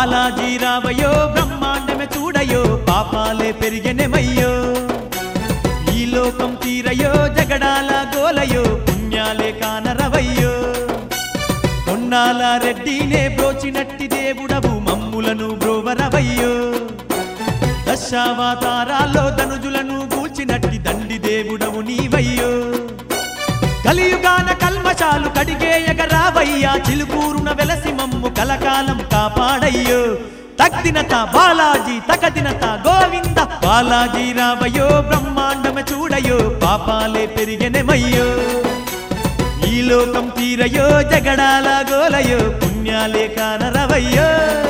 బాలాజీ రావయో బ్రహ్మాండమే చూడయో పాపాలే పెరిగెనెమయ్యో ఈ లోకం తీరయో జగడాల గోలయో పుణ్యాలే కానరవయ్యో కొన్నాల రెడ్డినే బ్రోచినట్టి దేవుడవు మమ్ములను బ్రోవరవయ్యో దశావతారాల్లో ధనుజులను కూల్చినట్టి దండి దేవుడవు నీవయ్యో కలియుగాన కల్మశాలు కడిగేయగ రావయ్యా చిలుకూరున వెలసి మమ్ము కలకాలం కాపాడయ్యో తగ్దినత బాలాజీ తగదినత గోవింద బాలాజీ రావయ్యో బ్రహ్మాండమ చూడయో పాపాలే పెరిగెనెమయ్యో ఈ లోకం తీరయో జగడాల గోలయో పుణ్యాలే కానరవయ్యో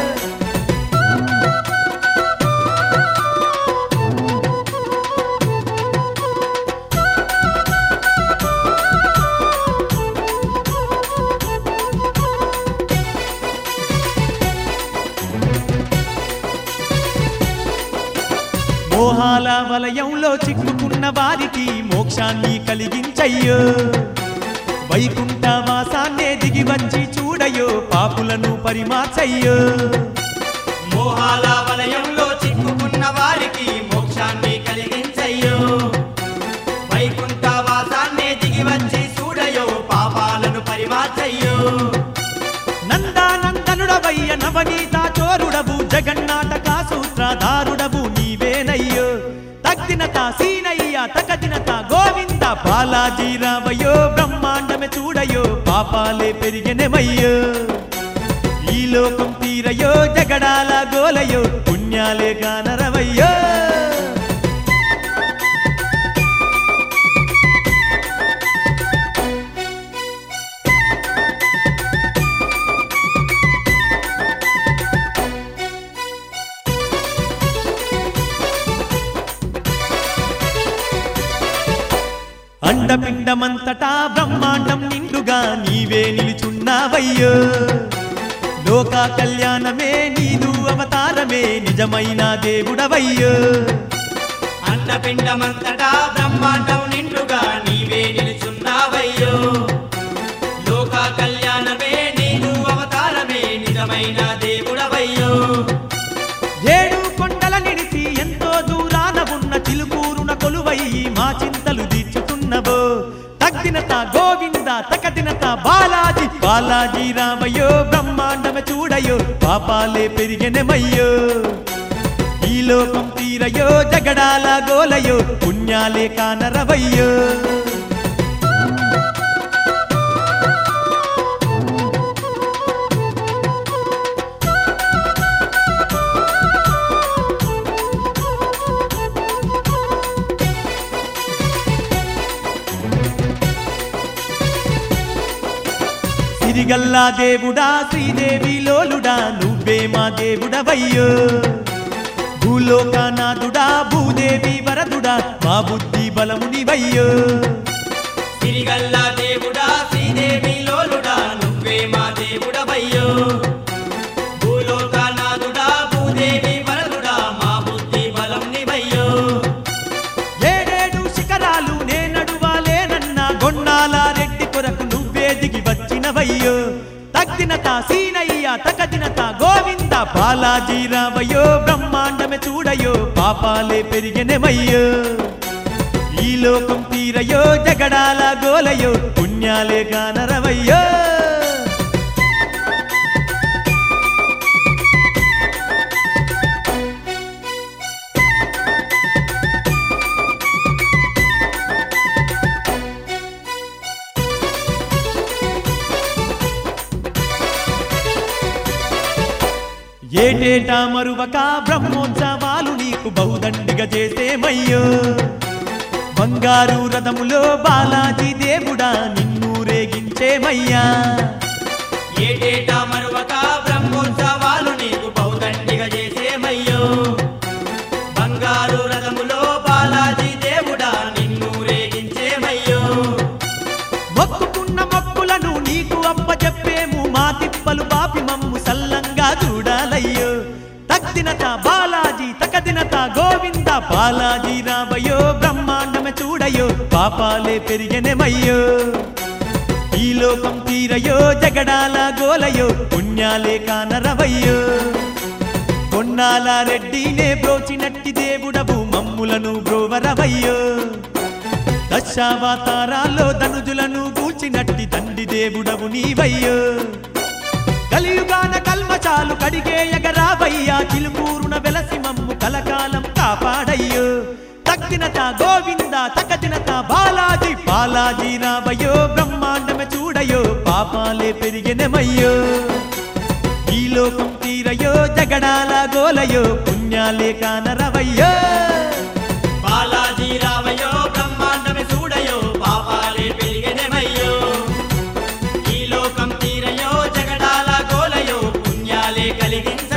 మోహాల వలయంలో చిక్కుకున్న వారికి మోక్షాన్ని కలిగించయ్యో వైకుంఠ వాసాన్నే దిగి వచ్చి చూడయో పాపులను పరిమార్చయ్యో మోహాల వలయంలో చిక్కుకున్న వారికి మోక్షాన్ని కలిగించయ్యో వైకుంఠ వాసాన్ని దిగి వచ్చి చూడయో పాపాలను పరిమార్చయ్యో నందానందనుడవయ్య నవనీత చోరుడవు జగన్నాటక సూత్రధారుడవు నీవేనయ్యో తగ్దినత సీనయ్య తగదినత గోవింద బాలాజీ రావయ్యో బ్రహ్మాండమే చూడయో పాపాలే పెరిగెనెమయ్యో ఈ లోకం తీరయో జగడాల గోలయో పుణ్యాలే గానరవయ్యో అండపిండమంతటా బ్రహ్మాండం నిండుగా నీవే నిలుచున్నావయ్యో లోక కళ్యాణమే నీదు అవతారమే నిజమైన దేవుడవయ్యో అండపిండమంతటా బ్రహ్మాండం నిండుగా నీవే నిలుచున్నావయ్యో లోక కళ్యాణమే నీదు అవతారమే నిజమైన దేవుడవయ్యో ఏడు కొండల నిడిసి ఎంతో దూరాన ఉన్న చిలుకూరున కొలువయ్యి మా చింతలు తీర్చుతున్నవో తగ్దినత గోవింద తకదినత బాలాజీ బాలాజీ రామయ్యో బ్రహ్మాండమ చూడయో పాపాలే పెరిగెనెమయ్యో ఈ లోకం తీరయో జగడాల గోలయో పుణ్యాలే కానరవయ్యో సిరిగల్లా దేవుడా శ్రీదేవి లోలుడా నువ్వే మా దేవుడవయ్యో భూలోకనాథుడా భూదేవి వరదుడా మా బుద్ధి బలమునివయ్యో తిరిగల్లా దేవుడా శ్రీదేవి లోలుడా నువ్వే మా దేవుడవయ్యో భూలోకనాథుడా భూదేవి వరదుడా మా బుద్ధి బలం నివయ్యో ఏడేడు శిఖరాలు నే నడువాలేనన్న గొన్నాల రెడ్డి కొరకు నువ్వే దిగి వచ్చినవయ్యో తగ్దినత సీనయ్య తగదినత గోవింద బాలాజీ రావయ్యో బ్రహ్మాండమే చూడయో పాపాలే పెరిగెనెమయ్యో ఈ లోకం తీరయో జగడాల గోలయో పుణ్యాలే గానరవయ్యో ఏటేటా మరువక బ్రహ్మోత్సవాలు నీకు బహుదండిగా చేసేమయ్యో బంగారు రథములో బాలాజీ దేవుడా నిన్ను రేగించేమయ్యా ఏటేటా మరువక బ్రహ్మోత్సవాలు నీకు బౌదండిగా చేసేమయ్యో బంగారు రథములో బాలాజీ దేవుడా నిన్ను రేగించేమయ్యో మొక్కుకున్న మొక్కులను నీకు అప్పచెప్పేము మా తిప్పలు బాపి మమ్ము సల్లంగా చూడాలయ్యో తగ్దినత బాలాజీ తకదినత గోవింద బాలాజీ రావయ్యో బ్రహ్మాండమే చూడయో పాపాలే పెరిగెనెమయ్యో ఈ లోకం తీరయో జగడాల గోలయో పుణ్యాలే కానరవయ్యో పొన్నాల రెడ్డినే బ్రోచినట్టి దేవుడవు మమ్ములను బ్రోవరవయ్యో దశావతారాల్లో ధనుజులను గూల్చినట్టి తండ్రి దేవుడవు నీవయ్యో కలియుగాన కల్మచాలు కడిగేయగరావయ్యా చిలుకూరున వెలసి మమ్ము కలకాలం కాపాడయ్యో తగ్గినత గోవింద తగదినత బాలాజీ బాలాజీ రావయ్యో బ్రహ్మాండమే చూడయో పాపాలే పెరిగినమయ్యో ఈ లోకం తీరయో జగడాల గోలయో పుణ్యాలే కానరవయ్యో బాలాజీ రావయో బ్రహ్మాండమే చూడయో పాపాలే పెరిగెనమయ్యో ఈ లోకం తీరయో జగడాల గోలయో పుణ్యాలే కలిగించ